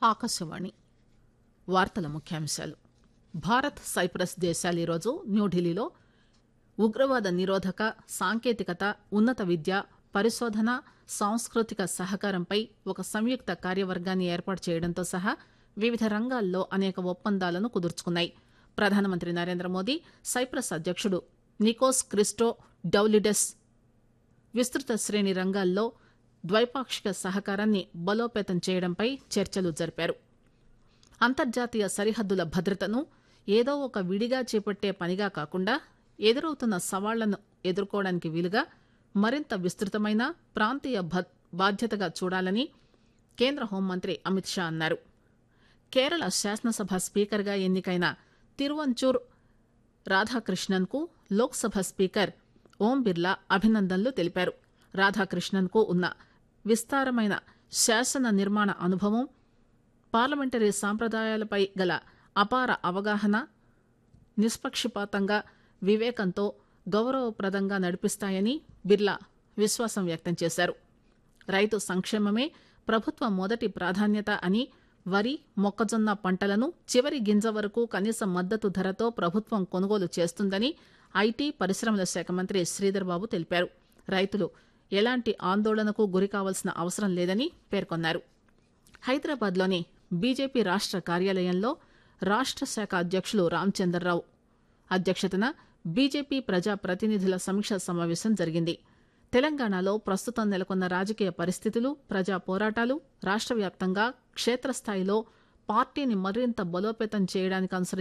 ఆకాశవాణి వార్తల ముఖ్యాంశాలు భారత్ సైప్రస్ దేశాలు ఈరోజు న్యూఢిల్లీలో ఉగ్రవాద నిరోధక సాంకేతికత ఉన్నత విద్య పరిశోధన సాంస్కృతిక సహకారంపై ఒక సంయుక్త కార్యవర్గాన్ని ఏర్పాటు చేయడంతో సహా వివిధ రంగాల్లో అనేక ఒప్పందాలను కుదుర్చుకున్నాయి ప్రధానమంత్రి నరేంద్ర మోదీ సైప్రస్ అధ్యకుడు నికోస్ క్రిస్టో డౌలిడెస్ విస్తృత శ్రేణి రంగాల్లో ద్వైపాక్షిక సహకారాన్ని బలోపేతం చేయడంపై చర్చలు జరిపారు అంతర్జాతీయ సరిహద్దుల భద్రతను ఏదో ఒక విడిగా చేపట్టే పనిగా కాకుండా ఎదురవుతున్న సవాళ్లను ఎదుర్కోవడానికి వీలుగా మరింత విస్తృతమైన ప్రాంతీయ బాధ్యతగా చూడాలని కేంద్ర హోంమంత్రి అమిత్ షా అన్నారు కేరళ శాసనసభ స్పీకర్గా ఎన్నికైన తిరువంచూర్ రాధాకృష్ణన్ కు లోక్సభ స్పీకర్ ఓం బిర్లా అభినందనలు తెలిపారు రాధాకృష్ణన్ కు ఉన్న విస్తారమైన శాసన నిర్మాణ అనుభవం పార్లమెంటరీ సాంప్రదాయాలపై గల అపార అవగాహన నిష్పక్షపాతంగా వివేకంతో గౌరవప్రదంగా నడిపిస్తాయని బిర్లా విశ్వాసం వ్యక్తం చేశారు రైతు సంక్షేమమే ప్రభుత్వ మొదటి ప్రాధాన్యత అని వరి మొక్కజొన్న పంటలను చివరి గింజ వరకు కనీస మద్దతు ధరతో ప్రభుత్వం కొనుగోలు చేస్తుందని ఐటీ పరిశ్రమల శాఖ మంత్రి శ్రీధర్ బాబు తెలిపారు రైతులు ఎలాంటి ఆందోళనకు గురికావాల్సిన అవసరం లేదని పేర్కొన్నారు హైదరాబాద్లోని బీజేపీ రాష్ట కార్యాలయంలో రాష్ట శాఖ అధ్యకులు రామచందర్రావు అధ్యక్షతన బీజేపీ ప్రజా ప్రతినిధుల సమీక్ష సమావేశం జరిగింది తెలంగాణలో ప్రస్తుతం నెలకొన్న రాజకీయ పరిస్థితులు ప్రజా పోరాటాలు రాష్ట వ్యాప్తంగా క్షేత్రస్థాయిలో పార్టీని మరింత బలోపేతం చేయడానికి